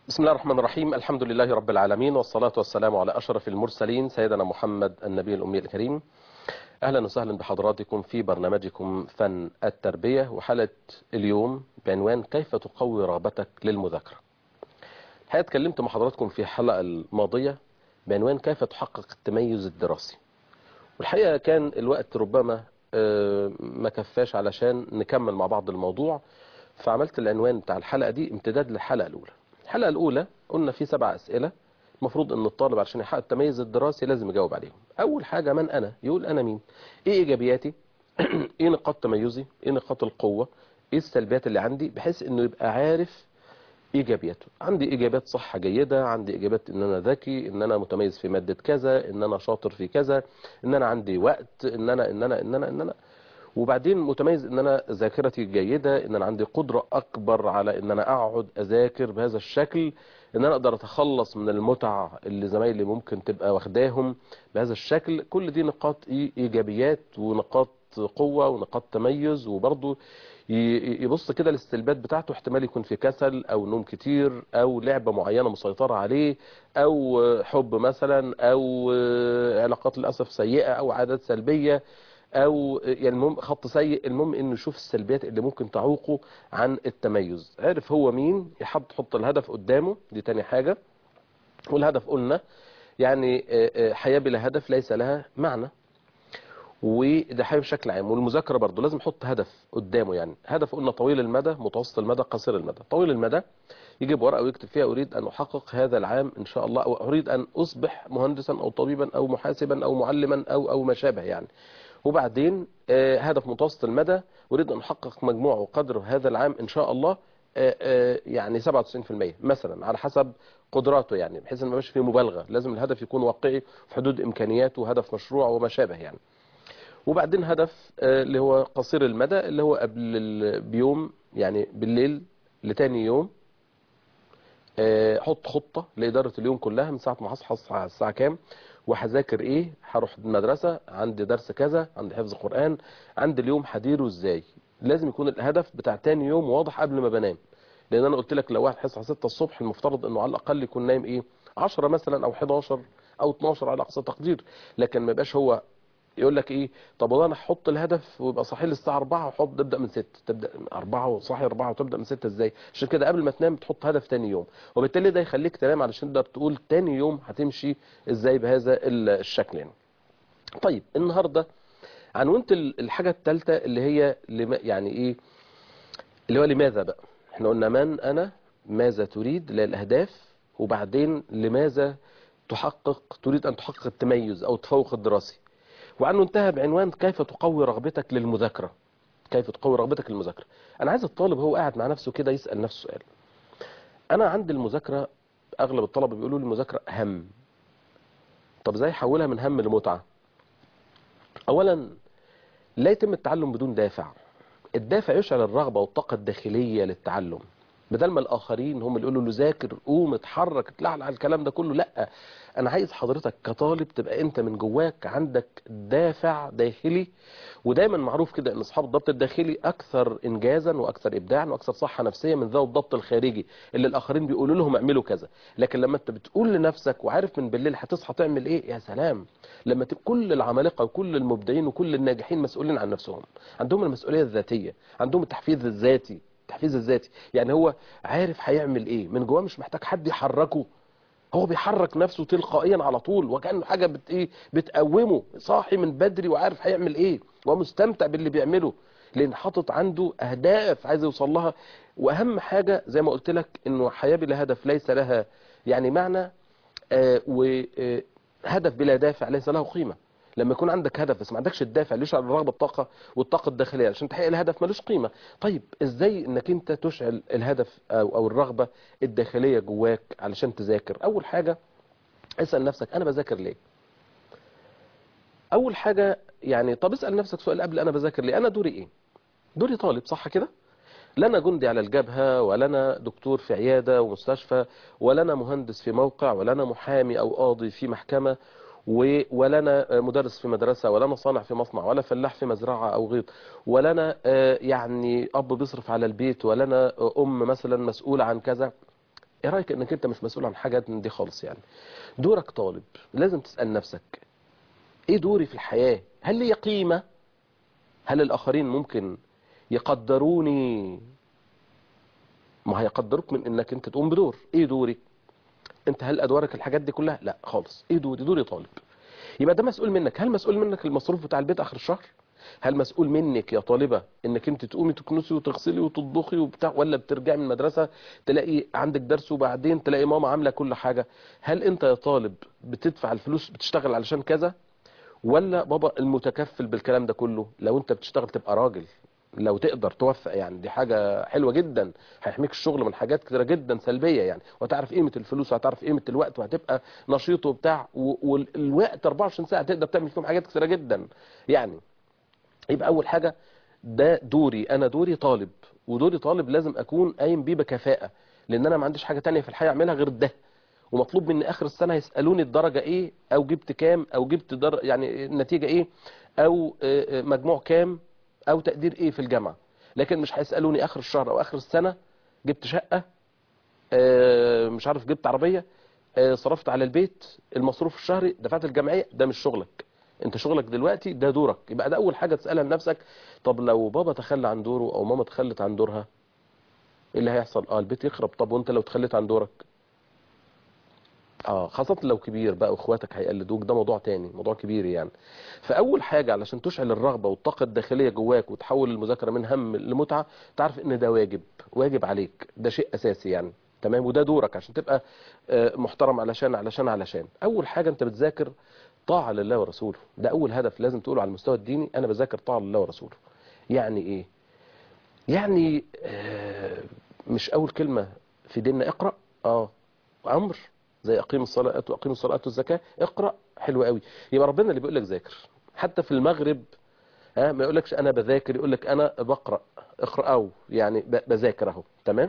بسم الله الرحمن الرحيم الحمد لله رب العالمين والصلاة والسلام على أشرف المرسلين سيدنا محمد النبي الأمي الكريم أهلا وسهلا بحضراتكم في برنامجكم فن التربية وحلقة اليوم بعنوان كيف تقوي رغبتك للمذاكرة الحقيقة اتكلمت مع حضراتكم في الحلقة الماضية بعنوان كيف تحقق التميز الدراسي والحقيقة كان الوقت ربما ما كفاش علشان نكمل مع بعض الموضوع فعملت العنوان بتاع الحلقة دي امتداد للحلقة الأولى الحلقة الأولى قلنا في سبع أسئلة المفروض أن الطالب عشان يحقق التميز الدراسي لازم يجاوب عليهم أول حاجة من أنا يقول أنا مين إيه إيجابياتي إيه نقاط تميزي إيه نقاط القوة إيه السلبيات اللي عندي بحيث أنه يبقى عارف إيجابياته عندي إيجابيات صحة جيدة عندي إيجابيات أن أنا ذكي أن أنا متميز في مادة كذا أن أنا شاطر في كذا أن أنا عندي وقت أن أنا أن أنا أن أنا, إن أنا وبعدين متميز ان انا ذاكرتي جيدة ان انا عندي قدرة اكبر على ان انا اقعد اذاكر بهذا الشكل ان انا اقدر اتخلص من المتع اللي زمايلي ممكن تبقى واخداهم بهذا الشكل كل دي نقاط ايجابيات ونقاط قوة ونقاط تميز وبرضه يبص كده للسلبيات بتاعته احتمال يكون في كسل او نوم كتير او لعبة معينة مسيطرة عليه او حب مثلا او علاقات للأسف سيئة او عادات سلبية او يعني المهم خط سيء المهم انه يشوف السلبيات اللي ممكن تعوقه عن التميز عرف هو مين يحط حط الهدف قدامه دي تاني حاجة والهدف قلنا يعني حياة بلا هدف ليس لها معنى وده حاجة بشكل عام والمذاكرة برضه لازم يحط هدف قدامه يعني هدف قلنا طويل المدى متوسط المدى قصير المدى طويل المدى يجيب ورقة ويكتب فيها أريد أن أحقق هذا العام إن شاء الله أو أريد أن أصبح مهندسا أو طبيبا أو محاسبا أو معلما أو أو ما شابه يعني وبعدين آه هدف متوسط المدى أريد أن أحقق مجموع وقدر هذا العام إن شاء الله آه آه يعني 97% مثلا على حسب قدراته يعني بحيث ان ما يبقاش فيه مبالغه لازم الهدف يكون واقعي في حدود امكانياته وهدف مشروع وما شابه يعني وبعدين هدف اللي هو قصير المدى اللي هو قبل بيوم يعني بالليل لتاني يوم حط خطة لإدارة اليوم كلها من ساعة ما هصحى الساعة كام وهذاكر ايه هروح المدرسة عندي درس كذا عندي حفظ قرآن عندي اليوم هديره ازاي لازم يكون الهدف بتاع تاني يوم واضح قبل ما بنام لان انا قلت لك لو واحد هيصحى 6 الصبح المفترض انه على الاقل يكون نايم ايه 10 مثلا او 11 او 12 على اقصى تقدير لكن ما يبقاش هو يقول لك ايه طب والله انا هحط الهدف ويبقى صاحي لي الساعه 4 وحط تبدا من 6 تبدا 4 وصاحي 4 وتبدا من 6 ازاي عشان كده قبل ما تنام تحط هدف تاني يوم وبالتالي ده يخليك تنام علشان تقدر تقول تاني يوم هتمشي ازاي بهذا الشكل يعني. طيب النهارده عنونت الحاجه الثالثه اللي هي يعني ايه اللي هو لماذا بقى احنا قلنا من انا ماذا تريد للاهداف وبعدين لماذا تحقق تريد ان تحقق التميز او التفوق الدراسي وعنه انتهى بعنوان كيف تقوي رغبتك للمذاكرة كيف تقوي رغبتك للمذاكرة انا عايز الطالب هو قاعد مع نفسه كده يسأل نفسه سؤال انا عندي المذاكرة اغلب الطلبة بيقولوا لي المذاكرة هم طب ازاي احولها من هم لمتعة اولا لا يتم التعلم بدون دافع الدافع يشعل الرغبة والطاقة الداخلية للتعلم بدل ما الاخرين هم اللي يقولوا له ذاكر قوم اتحرك اتلعلع الكلام ده كله لا انا عايز حضرتك كطالب تبقى انت من جواك عندك دافع داخلي ودايما معروف كده ان اصحاب الضبط الداخلي اكثر انجازا واكثر ابداعا واكثر صحه نفسيه من ذوي الضبط الخارجي اللي الاخرين بيقولوا لهم اعملوا كذا لكن لما انت بتقول لنفسك وعارف من بالليل هتصحى تعمل ايه يا سلام لما تبقى كل العمالقه وكل المبدعين وكل الناجحين مسؤولين عن نفسهم عندهم المسؤوليه الذاتيه عندهم التحفيز الذاتي التحفيز الذاتي يعني هو عارف هيعمل ايه من جواه مش محتاج حد يحركه هو بيحرك نفسه تلقائيا على طول وكأنه حاجة بت ايه بتقومه صاحي من بدري وعارف هيعمل ايه ومستمتع باللي بيعمله لان حاطط عنده اهداف عايز يوصل لها واهم حاجة زي ما قلت لك انه حياة بلا هدف ليس لها يعني معنى آه وهدف بلا دافع ليس له قيمة لما يكون عندك هدف بس ما عندكش الدافع اللي يشعل الرغبه الطاقه والطاقه الداخليه عشان تحقق الهدف ملوش قيمه طيب ازاي انك انت تشعل الهدف او او الرغبه الداخليه جواك علشان تذاكر اول حاجه اسال نفسك انا بذاكر ليه اول حاجه يعني طب اسال نفسك سؤال قبل انا بذاكر ليه انا دوري ايه دوري طالب صح كده لا انا جندي على الجبهة ولا انا دكتور في عيادة ومستشفى ولا انا مهندس في موقع ولا انا محامي او قاضي في محكمة ولا انا مدرس في مدرسة ولا انا صانع في مصنع ولا فلاح في مزرعة او غيط ولا انا يعني اب بيصرف على البيت ولا انا ام مثلا مسؤولة عن كذا ايه رايك انك انت مش مسؤول عن حاجه من دي خالص يعني دورك طالب لازم تسال نفسك ايه دوري في الحياه هل لي قيمه هل الاخرين ممكن يقدروني ما هيقدروك من انك انت تقوم بدور ايه دوري انت هل ادوارك الحاجات دي كلها لا خالص ايه دوري دوري طالب يبقى ده مسؤول منك هل مسؤول منك المصروف بتاع البيت اخر الشهر هل مسؤول منك يا طالبة انك انت تقومي تكنسي وتغسلي وتطبخي وبتاع ولا بترجعي من المدرسة تلاقي عندك درس وبعدين تلاقي ماما عاملة كل حاجة هل انت يا طالب بتدفع الفلوس بتشتغل علشان كذا ولا بابا المتكفل بالكلام ده كله لو انت بتشتغل تبقى راجل لو تقدر توفق يعني دي حاجة حلوة جدا هيحميك الشغل من حاجات كتيرة جدا سلبية يعني وهتعرف قيمة الفلوس وهتعرف قيمة الوقت وهتبقى نشيط وبتاع و- والوقت 24 ساعة تقدر تعمل فيهم حاجات كتيرة جدا يعني يبقى اول حاجه ده دوري انا دوري طالب ودوري طالب لازم اكون قايم بيه بكفاءه لان انا ما عنديش حاجه تانية في الحياه اعملها غير ده ومطلوب مني اخر السنه يسالوني الدرجه ايه او جبت كام او جبت در... يعني النتيجه ايه او آه، آه، مجموع كام او تقدير ايه في الجامعه لكن مش هيسالوني اخر الشهر او اخر السنه جبت شقه آه، مش عارف جبت عربيه آه، صرفت على البيت المصروف الشهري دفعت الجمعيه ده مش شغلك انت شغلك دلوقتي ده دورك يبقى ده اول حاجه تسالها لنفسك طب لو بابا تخلى عن دوره او ماما تخلت عن دورها ايه اللي هيحصل اه البيت يخرب طب وانت لو تخليت عن دورك اه خاصة لو كبير بقى واخواتك هيقلدوك ده موضوع تاني موضوع كبير يعني فاول حاجة علشان تشعل الرغبة والطاقة الداخلية جواك وتحول المذاكرة من هم لمتعة تعرف ان ده واجب واجب عليك ده شيء اساسي يعني تمام وده دورك عشان تبقى آه، محترم علشان علشان علشان اول حاجة انت بتذاكر طاعة لله ورسوله ده اول هدف لازم تقوله على المستوى الديني انا بذاكر طاعة لله ورسوله يعني ايه يعني آه، مش اول كلمة في ديننا اقرأ اه امر زي اقيم الصلاة واقيم الصلاة والزكاة اقرأ حلو قوي يبقى ربنا اللي بيقول لك ذاكر حتى في المغرب ها ما يقولكش انا بذاكر يقول لك انا بقرأ اقرأ او يعني ب- بذاكر اهو تمام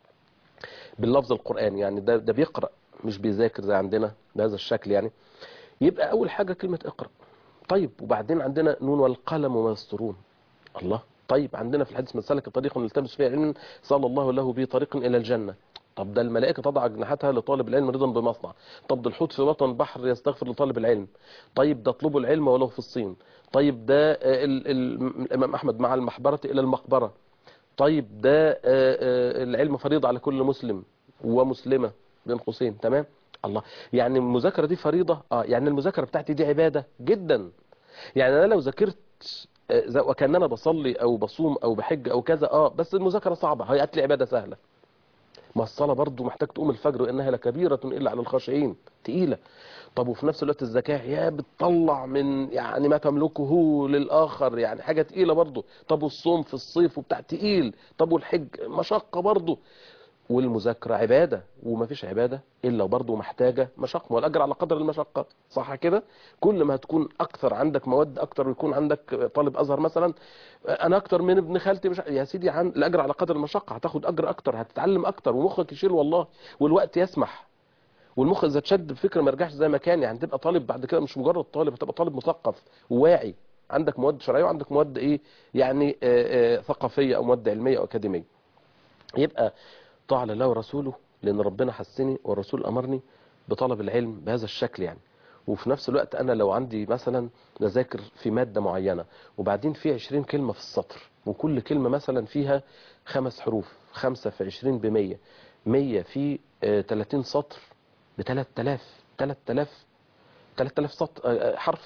باللفظ القرآن يعني ده ده بيقرأ مش بيذاكر زي عندنا بهذا الشكل يعني يبقى اول حاجة كلمة اقرأ طيب وبعدين عندنا نون والقلم وما يسطرون الله طيب عندنا في الحديث من سلك طريق يلتمس فيه علما صلى الله له به طريق الى الجنه طب ده الملائكه تضع اجنحتها لطالب العلم رضا بمصنع طب ده الحوت في بطن البحر يستغفر لطالب العلم طيب ده اطلبوا العلم ولو في الصين طيب ده آه، ال- ال- الامام احمد مع المحبره الى المقبره طيب ده آه، آه، العلم فريضه على كل مسلم ومسلمه بين قوسين تمام الله يعني المذاكره دي فريضه اه يعني المذاكره بتاعتي دي عباده جدا يعني انا لو ذاكرت آه، ز- وكان انا بصلي او بصوم او بحج او كذا اه بس المذاكره صعبه هي لي عباده سهله ما الصلاه برضو محتاج تقوم الفجر وانها لكبيره الا على الخاشعين تقيله طب وفي نفس الوقت الزكاه يا بتطلع من يعني ما تملكه للاخر يعني حاجه تقيله برضو طب والصوم في الصيف وبتاع تقيل طب والحج مشقه برضو والمذاكرة عبادة ومفيش عبادة إلا برضه محتاجة مشقة والأجر على قدر المشقة صح كده كل ما هتكون أكثر عندك مواد أكثر ويكون عندك طالب أزهر مثلا أنا أكثر من ابن خالتي مش يا سيدي عن الأجر على قدر المشقة هتاخد أجر أكثر هتتعلم أكثر ومخك يشيل والله والوقت يسمح والمخ اذا اتشد بفكره ما يرجعش زي ما كان يعني تبقى طالب بعد كده مش مجرد طالب هتبقى طالب مثقف وواعي عندك مواد شرعيه وعندك مواد ايه يعني آه، آه، ثقافيه او مواد علميه او اكاديميه يبقى طاعة لله ورسوله لأن ربنا حسني والرسول أمرني بطلب العلم بهذا الشكل يعني وفي نفس الوقت أنا لو عندي مثلا بذاكر في مادة معينة وبعدين في 20 كلمة في السطر وكل كلمة مثلا فيها خمس حروف خمسة في 20 بمية مية في آه، 30 سطر ب 3000 3000 3000 سطر آه، آه، حرف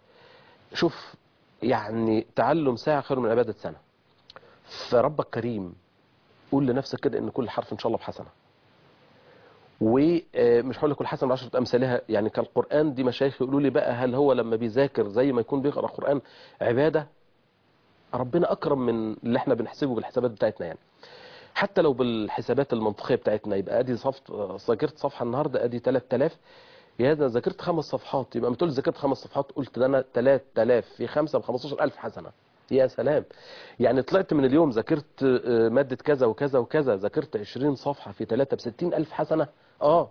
شوف يعني تعلم ساعة خير من عبادة سنة فربك كريم قول لنفسك كده ان كل حرف ان شاء الله بحسنه ومش هقول لك كل حسنه بعشرة امثالها يعني كالقران دي مشايخ يقولوا لي بقى هل هو لما بيذاكر زي ما يكون بيقرا قران عباده ربنا اكرم من اللي احنا بنحسبه بالحسابات بتاعتنا يعني حتى لو بالحسابات المنطقيه بتاعتنا يبقى ادي صف ذاكرت صفحه النهارده ادي 3000 يا ده ذاكرت خمس صفحات يبقى ما تقول ذاكرت خمس صفحات قلت ده انا 3000 في 5 ب 15000 حسنه يا سلام يعني طلعت من اليوم ذاكرت آه، مادة كذا وكذا وكذا ذاكرت 20 صفحة في 3 ب 60000 حسنة اه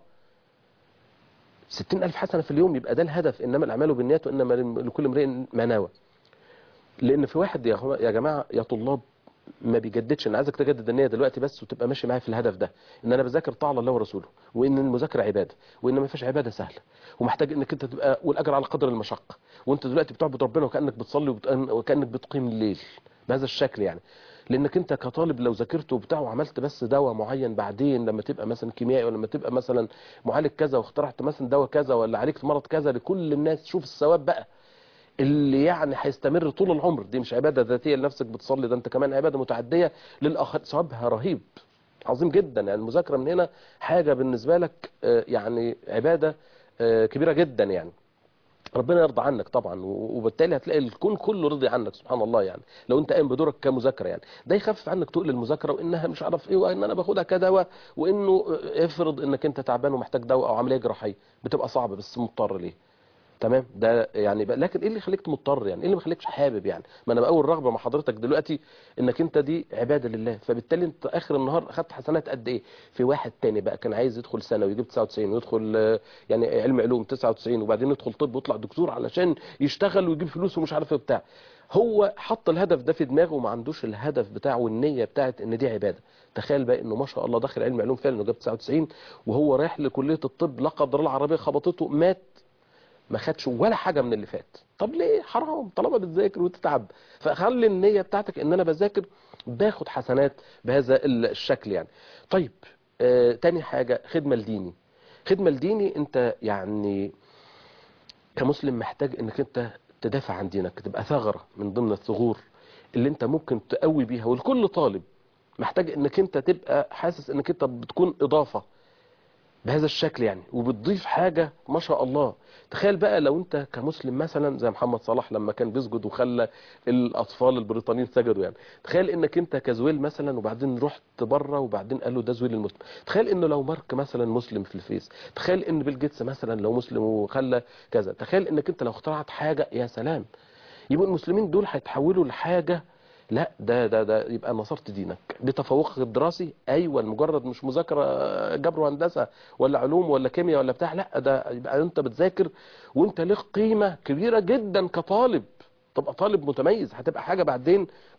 60000 حسنة في اليوم يبقى ده الهدف إنما الأعمال بالنيات وإنما لكل امرئ ما نوى لأن في واحد يا أخوة- يا جماعة يا طلاب ما بيجددش انا عايزك تجدد النيه دلوقتي بس وتبقى ماشي معايا في الهدف ده ان انا بذاكر طاعه الله ورسوله وان المذاكره عباده وان ما فيش عباده سهله ومحتاج انك انت تبقى والاجر على قدر المشقه وانت دلوقتي بتعبد ربنا وكانك بتصلي وبت- وكانك بتقيم الليل بهذا الشكل يعني لانك انت كطالب لو ذاكرت وبتاع وعملت بس دواء معين بعدين لما تبقى مثلا كيميائي ولا لما تبقى مثلا معالج كذا واخترعت مثلا دواء كذا ولا عالجت مرض كذا لكل الناس شوف الثواب بقى اللي يعني هيستمر طول العمر دي مش عباده ذاتيه لنفسك بتصلي ده انت كمان عباده متعديه للاخر ثوابها رهيب عظيم جدا يعني المذاكره من هنا حاجه بالنسبه لك آه، يعني عباده آه، كبيره جدا يعني ربنا يرضى عنك طبعا و- وبالتالي هتلاقي الكون كله رضي عنك سبحان الله يعني لو انت قايم بدورك كمذاكره يعني ده يخفف عنك تقل المذاكره وانها مش عارف ايه وان انا باخدها كدواء وانه آه، افرض انك انت تعبان ومحتاج دواء او عمليه جراحيه بتبقى صعبه بس مضطر ليه تمام ده يعني بقى لكن ايه اللي يخليك مضطر يعني ايه اللي ما يخليكش حابب يعني ما انا بقول رغبه مع حضرتك دلوقتي انك انت دي عباده لله فبالتالي انت اخر النهار اخدت حسنات قد ايه في واحد تاني بقى كان عايز يدخل ثانوي يجيب 99 ويدخل آه، يعني علم علوم 99 وبعدين يدخل طب ويطلع دكتور علشان يشتغل ويجيب فلوس ومش عارف ايه بتاع هو حط الهدف ده في دماغه وما عندوش الهدف بتاعه والنيه بتاعت ان دي عباده تخيل بقى انه ما شاء الله داخل علم علوم فعلا وجاب 99 وهو رايح لكليه الطب لا قدر الله العربيه خبطته مات ما خدش ولا حاجه من اللي فات طب ليه حرام طالما بتذاكر وتتعب فخلي النيه بتاعتك ان انا بذاكر باخد حسنات بهذا الشكل يعني طيب آه تاني حاجه خدمه لديني خدمه لديني انت يعني كمسلم محتاج انك انت تدافع عن دينك تبقى ثغره من ضمن الثغور اللي انت ممكن تقوي بيها والكل طالب محتاج انك انت تبقى حاسس انك انت بتكون اضافه بهذا الشكل يعني وبتضيف حاجة ما شاء الله تخيل بقى لو انت كمسلم مثلا زي محمد صلاح لما كان بيسجد وخلى الاطفال البريطانيين سجدوا يعني تخيل انك انت كزويل مثلا وبعدين رحت بره وبعدين قالوا ده زويل المسلم تخيل انه لو مارك مثلا مسلم في الفيس تخيل ان بيل جيتس مثلا لو مسلم وخلى كذا تخيل انك انت لو اخترعت حاجة يا سلام يبقوا المسلمين دول هيتحولوا لحاجة لا ده ده ده يبقى نصرت دينك دي تفوقك الدراسي ايوه مجرد مش مذاكره جبر وهندسه ولا علوم ولا كيمياء ولا بتاع لا ده يبقى انت بتذاكر وانت ليك قيمه كبيره جدا كطالب تبقى طالب متميز هتبقى حاجه بعدين